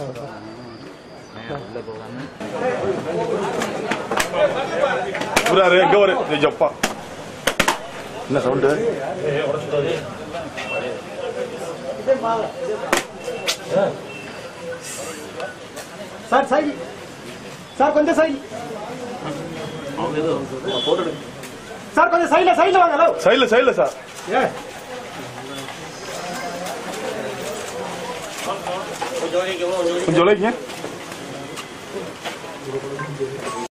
புறாரு எங்க வரு ஜப்பா என்ன சவுண்டு சார் சைடு சார் கொஞ்சம் சைடு சார் கொஞ்சம் சைடுல சைடுல வாங்க ஹலோ சைடுல சைடுல சார் ஏ கொஞ்சம் உழைங்க